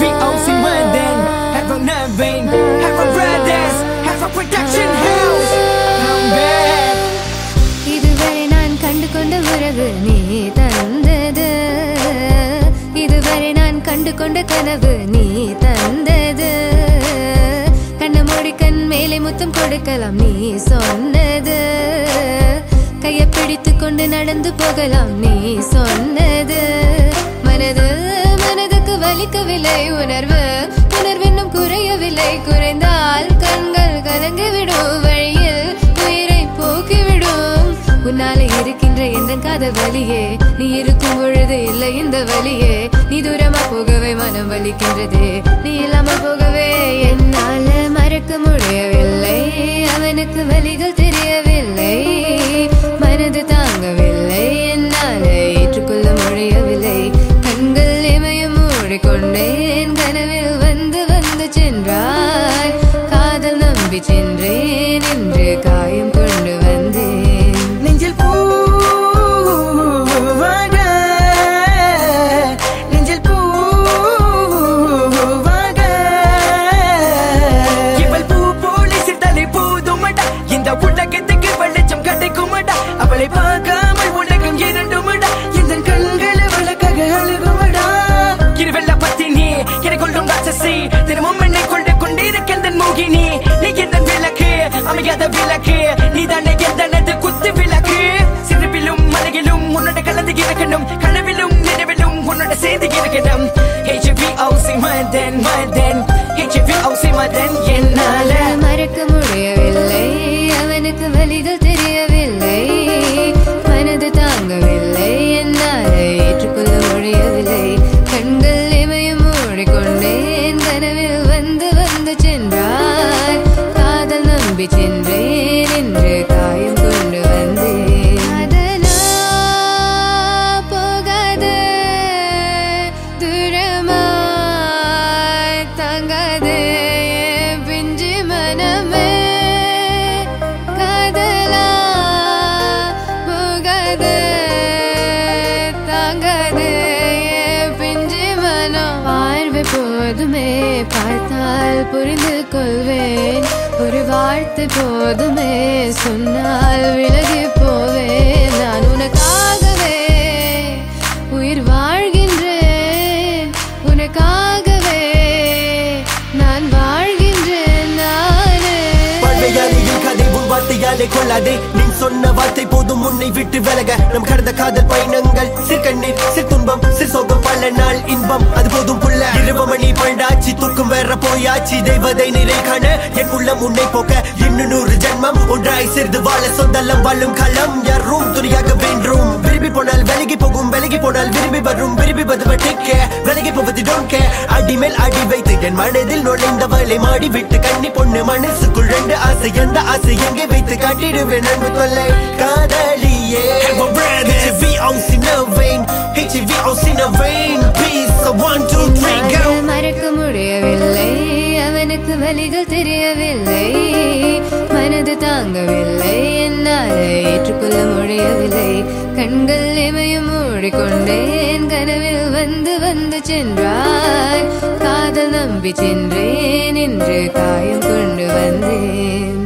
HVOC London, have a Navin, have a brothers, have a production house. Come back. இதுவரை நான் கண்டு கொண்ட உறவு நீ தந்தது இதுவரை நான் கண்டு கொண்ட கனவு நீ தந்தது கண்ண மூடி கண் மேலே முத்தம் கொடுக்கலாம் நீ சொன்னது கையை பிடித்து கொண்டு நடந்து போகலாம் நீ சொன்னது மனது மனதுக்கு வலிக்கவில்லை உணர்வு உணர்வென்னும் குறையவில்லை குறைந்தால் கண்கள் கலங்கிவிடும் வழியில் உயிரை போக்கிவிடும் உன்னாலே இருக்கின்ற எந்த காதல் வலியே நீ இருக்கும் பொழுது இல்லை இந்த வலியே நீ தூரமா போகவே மனம் வலிக்கின்றது நீ இல்லாமல் போகவே என்னால மறக்க முடியவில்லை அவனுக்கு வலிகள் தெரியவில்லை மனது தாங்கவில்லை என்னால ஏற்றுக்கொள்ள முடியவில்லை கண்கள் இமயம் மூடிக்கொண்டேன் கனவில் வந்து வந்து சென்றாய் காதல் நம்பி சென்றேன் என்று காயம் கொண்டு வந்தேன் நெஞ்சில் பூவாக நெஞ்சில் பூவாக இவள் பூ போலி சித்தலை போதுமடா இந்த உலகத்துக்கு வெளிச்சம் கிடைக்குமடா அவளை பார்க்காமல் உலகம் இரண்டுமடா இந்த கண்களை வழக்காக அழுகுமடா இருவெல்ல பத்தினி என்னை கொள்ளும் ராட்சசி தினமும் என்னை கொண்டு கொண்டிருக்கின்ற மோகினி நீ எந்த விளக்கு அமையாத விளக்கு நீ தானே எந்தனது குத்து விளக்கு சிறுவிலும் மலையிலும் உன்னோட கலந்து இருக்கணும் கனவிலும் நினைவிலும் உன்னோட சேர்ந்து இருக்கணும் HVOC மதன் மதன் HVOC மதன் என்னால மறக்க முடியவில்லை அவனுக்கு வலிகள் தெரியவில்லை மனது தாங்கவில்லை என்னால் ஏற்றுக்கொள்ள முடியவில்லை கண்கள் இமயம் மூடிக்கொண்டேன் கனவில் வந்து வந்து சென்றார் காதல் நம்பி சென்றேன் என்று காயம் கொண்டு வந்தேன் அதனா போகாது தூரமாய் தங்காது என் பிஞ்சு மனமே காதலா போகாது தாங்காது என் பிஞ்சு மனம் பார்வை போதுமே பார்த்தால் புரிந்து கொள்வேன் ஒரு வார்த்தை போதுமே சொன்னால் விலகி போவேன் நான் உனக்காகவே உயிர் வாழ்கின்றேன் உனக்காகவே நான் வாழ்கின்றேன் நானே வாழ்வையாலேயும் கதை உன் வார்த்தையாலே கொள்ளாதே நீ சொன்ன வார்த்தை போதும் உன்னை விட்டு விலக நம் கடந்த காதல் பயணங்கள் சிற்கண்ணீர் சிற்துன்பம் சிற்சோகம் பல நாள் இன்பம் அது போதும் புள்ள இரவு மணி பண்டாச்சி தூக்கம் வேற போயாச்சு தெய்வதை நிறை காண என் உள்ளம் உன்னை போக்க இன்னும் நூறு ஜென்மம் ஒன்றாய் சேர்ந்து வாழ சொந்தலம் வாழும் களம் யாரும் துணியாக வேண்டும் விரும்பி போனால் விலகி போகும் விலகி போனால் விரும்பி வரும் விரும்பி வருவ டேக் விலகி போவது டோன்ட் கே அடி மேல் அடி வைத்து என் மனதில் நுழைந்தவளை மாடி விட்டு கண்ணி பொண்ணு மனசுக்குள் ரெண்டு ஆசை எந்த ஆசை எங்கே வைத்து காட்டிடுவேன் அன்பு தொல்லை காதலியே HVOC no vein HVOC no vein Peace so one two three go என்னால் மறக்க முடியவில்லை அவனுக்கு வலிகள் தெரியவில்லை மனது தாங்கவில்லை என்னால் ஏற்றுக்கொள்ள முடியவில்லை கண்கள் இமயம் மூடிக்கொண்டேன் கனவில் வந்து வந்து சென்றாய் காதல் நம்பி சென்றேன் என்று காயம் கொண்டு வந்தேன்